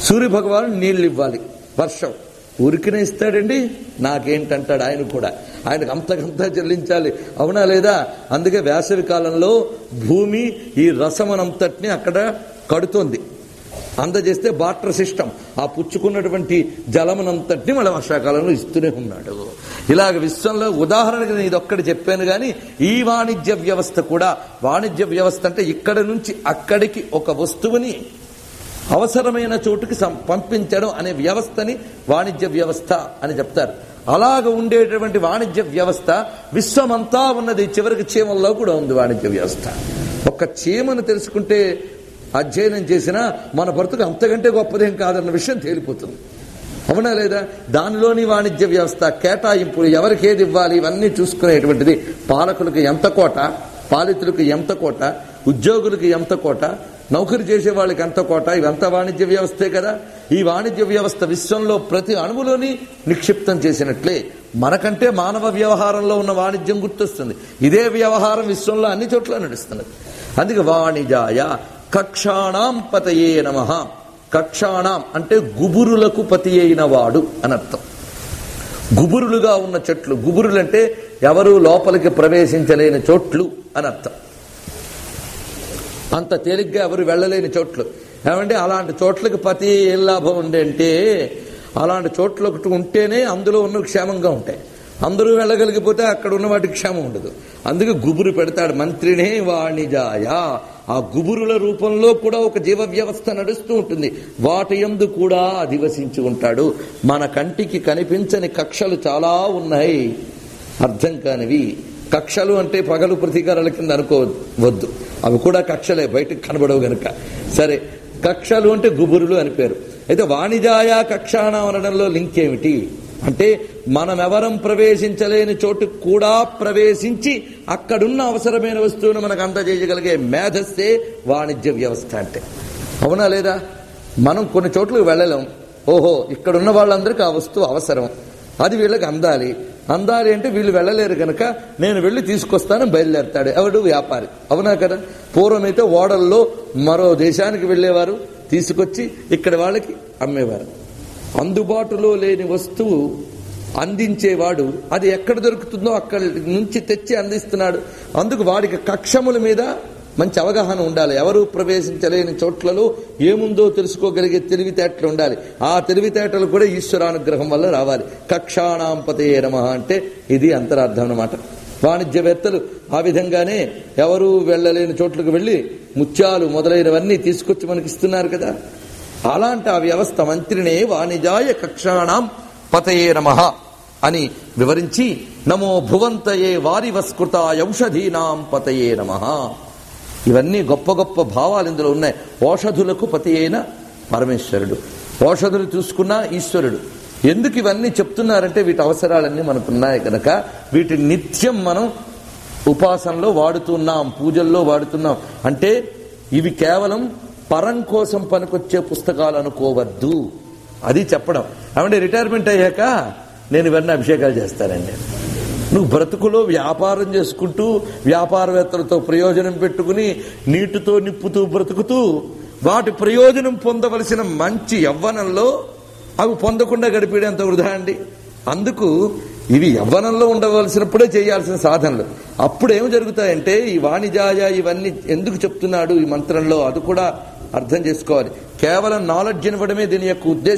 సూర్య భగవాను నీళ్లు ఇవ్వాలి వర్షం ఊరికినే ఇస్తాడండి నాకేంటంటాడు ఆయన కూడా ఆయనకు అంతకంతా చెల్లించాలి అవునా లేదా అందుకే వేసవి కాలంలో భూమి ఈ రసమనంతటిని అక్కడ కడుతోంది అందజేస్తే బాటర్ సిస్టమ్ ఆ పుచ్చుకున్నటువంటి జలమునంతటిని మళ్ళీ వర్షాకాలంలో ఇస్తూనే ఉన్నాడు ఇలాగ విశ్వంలో ఉదాహరణకు నేను ఇదొక్కటి చెప్పాను కానీ ఈ వాణిజ్య వ్యవస్థ కూడా వాణిజ్య వ్యవస్థ అంటే ఇక్కడ నుంచి అక్కడికి ఒక వస్తువుని అవసరమైన చోటుకి సం- పంపించడం అనే వ్యవస్థని వాణిజ్య వ్యవస్థ అని చెప్తారు అలాగ ఉండేటటువంటి వాణిజ్య వ్యవస్థ విశ్వమంతా ఉన్నది చివరికి చీమల్లో కూడా ఉంది వాణిజ్య వ్యవస్థ ఒక్క చీమను తెలుసుకుంటే అధ్యయనం చేసినా మన బ్రతుకు అంతకంటే గొప్పదేం కాదన్న విషయం తేలిపోతుంది అవునా లేదా దానిలోని వాణిజ్య వ్యవస్థ కేటాయింపులు ఎవరికి ఏది ఇవ్వాలి ఇవన్నీ చూసుకునేటువంటిది పాలకులకు ఎంత కోట పాలితులకు ఎంత కోట ఉద్యోగులకు ఎంత కోట నౌకరి చేసే వాళ్ళకి ఎంత కోట ఇవంతా వాణిజ్య వ్యవస్థే కదా ఈ వాణిజ్య వ్యవస్థ విశ్వంలో ప్రతి అణువులోని నిక్షిప్తం చేసినట్లే మనకంటే మానవ వ్యవహారంలో ఉన్న వాణిజ్యం గుర్తొస్తుంది ఇదే వ్యవహారం విశ్వంలో అన్ని చోట్ల నడుస్తున్నది అందుకే వాణిజాయ కక్షాణాం పతయే నమ కక్షాణం అంటే గుబురులకు పతి అయిన వాడు అని అర్థం గుబురులుగా ఉన్న చెట్లు గుబురులు అంటే ఎవరు లోపలికి ప్రవేశించలేని చోట్లు అని అర్థం అంత తేలిగ్గా ఎవరు వెళ్ళలేని చోట్లు ఏమంటే అలాంటి చోట్లకి పతి ఏం లాభం ఉంది అంటే అలాంటి చోట్ల ఒకటి ఉంటేనే అందులో ఉన్న క్షేమంగా ఉంటాయి అందరూ వెళ్ళగలిగిపోతే అక్కడ ఉన్న వాటికి క్షేమం ఉండదు అందుకే గుబురు పెడతాడు మంత్రినే వాణిజాయ ఆ గుబురుల రూపంలో కూడా ఒక జీవ వ్యవస్థ నడుస్తూ ఉంటుంది వాటి యందు కూడా అధివసించి ఉంటాడు మన కంటికి కనిపించని కక్షలు చాలా ఉన్నాయి అర్థం కానివి కక్షలు అంటే పగలు ప్రతీకారాల కింద అనుకోవద్దు అవి కూడా కక్షలే బయటకు కనబడవు గనుక సరే కక్షలు అంటే గుబురులు అని పేరు అయితే వాణిజాయ కక్షాణ అనడంలో లింక్ ఏమిటి అంటే మనమెవరం ప్రవేశించలేని చోటు కూడా ప్రవేశించి అక్కడున్న అవసరమైన వస్తువును మనకు అందజేయగలిగే మేధస్సే వాణిజ్య వ్యవస్థ అంటే అవునా లేదా మనం కొన్ని చోట్లకు వెళ్ళలేం ఓహో ఇక్కడున్న వాళ్ళందరికీ ఆ వస్తువు అవసరం అది వీళ్ళకి అందాలి అందాలి అంటే వీళ్ళు వెళ్ళలేరు కనుక నేను వెళ్ళి తీసుకొస్తాను బయలుదేరతాడు ఎవడు వ్యాపారి అవునా కదా పూర్వమైతే ఓడల్లో మరో దేశానికి వెళ్ళేవారు తీసుకొచ్చి ఇక్కడ వాళ్ళకి అమ్మేవారు అందుబాటులో లేని వస్తువు అందించేవాడు అది ఎక్కడ దొరుకుతుందో అక్కడి నుంచి తెచ్చి అందిస్తున్నాడు అందుకు వాడికి కక్షముల మీద మంచి అవగాహన ఉండాలి ఎవరు ప్రవేశించలేని చోట్లలో ఏముందో తెలుసుకోగలిగే తెలివితేటలు ఉండాలి ఆ తెలివితేటలు కూడా ఈశ్వరానుగ్రహం వల్ల రావాలి కక్షాణాంపతే నమ అంటే ఇది అంతరార్థం అన్నమాట వాణిజ్యవేత్తలు ఆ విధంగానే ఎవరు వెళ్ళలేని చోట్లకు వెళ్ళి ముత్యాలు మొదలైనవన్నీ తీసుకొచ్చి మనకి ఇస్తున్నారు కదా అలాంటి ఆ వ్యవస్థ మంత్రినే వాణిజాయ కక్షాణం పతయే నమ అని వివరించి నమో భువంతయే వారి వస్కృత ఔషధీనాం పతయే నమ ఇవన్నీ గొప్ప గొప్ప భావాలు ఇందులో ఉన్నాయి ఓషధులకు పతి అయిన పరమేశ్వరుడు ఓషధులు చూసుకున్న ఈశ్వరుడు ఎందుకు ఇవన్నీ చెప్తున్నారంటే వీటి అవసరాలన్నీ మనకున్నాయి కనుక వీటి నిత్యం మనం ఉపాసనలో వాడుతున్నాం పూజల్లో వాడుతున్నాం అంటే ఇవి కేవలం పరం కోసం పనికొచ్చే పుస్తకాలు అనుకోవద్దు అది చెప్పడం ఏమంటే రిటైర్మెంట్ అయ్యాక నేను ఇవన్నీ అభిషేకాలు చేస్తానండి నువ్వు బ్రతుకులో వ్యాపారం చేసుకుంటూ వ్యాపారవేత్తలతో ప్రయోజనం పెట్టుకుని నీటితో నిప్పుతూ బ్రతుకుతూ వాటి ప్రయోజనం పొందవలసిన మంచి యవ్వనంలో అవి పొందకుండా గడిపేయడంత వృధా అండి అందుకు ఇవి యవ్వనంలో ఉండవలసినప్పుడే చేయాల్సిన సాధనలు అప్పుడు ఏం జరుగుతాయంటే ఈ వాణిజాయ ఇవన్నీ ఎందుకు చెప్తున్నాడు ఈ మంత్రంలో అది కూడా అర్థం చేసుకోవాలి కేవలం నాలెడ్జ్ ఇవ్వడమే దీని యొక్క ఉద్దేశం